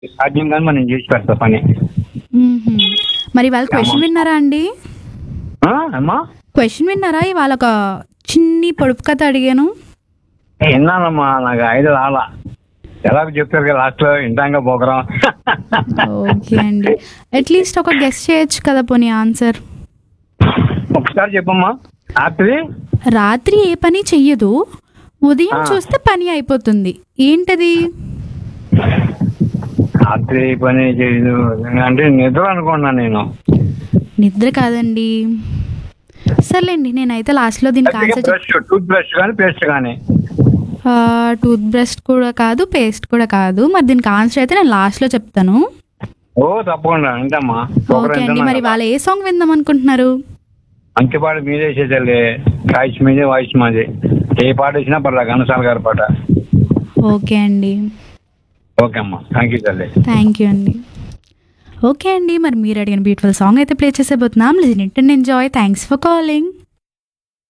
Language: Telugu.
సాధ్యం కానీ మనం చేసి పెడతా పని మ్మ్హ. మరి వాళ్ళ క్వశ్చన్ విన్నారా అండి ఆ, అమ్మా క్వశ్చన్ విన్నారా ఇవాళ ఒక చిన్ని పొడుపు కథ అడిగాను విన్నానమ్మా నాకు ఐదు రాలా ఎలాగో చెప్పారు కదా లాస్ట్ లో ఇంటాంగా పోకరం ఓకే అండి అట్లీస్ట్ ఒక గెస్ట్ చేయొచ్చు కదా పోనీ ఆన్సర్ ఒకసారి చెప్పమ్మా రాత్రి రాత్రి ఏ పని చెయ్యదు ఉదయం ఆ. చూస్తే పని అయిపోతుంది ఏంటది రాత్రి పని చేయదు అంటే నిద్ర అనుకున్నా నేను నిద్ర కాదండి సర్లేండి నేనైతే లాస్ట్లో దీనికి ఆన్సర్ బ్రష్ టూత్ బ్రష్ కానీ పేస్ట్ కానీ టూత్ బ్రష్ కూడా కాదు పేస్ట్ కూడా కాదు మరి దీనికి ఆన్సర్ అయితే నేను లాస్ట్లో చెప్తాను ఓ తప్పకుండా వింటమ్మా ఓకే అండి మరి వాళ్ళ ఏ సాంగ్ విందాం అనుకుంటున్నారు మంచిపాడు మీదే చేసేది వాయిస్ మీదే వాయిస్ మాది ఏ పాట ఇచ్చినా పర్లేదు ఘనసాల గారి పాట ఓకే అండి ఓకే అమ్మా థ్యాంక్ యూ తల్లి థ్యాంక్ యూ అండి ఓకే అండి మరి మీరు అడిగిన బ్యూటిఫుల్ సాంగ్ అయితే ప్లే చేసేబోతున్నాం listen it and enjoy thanks for calling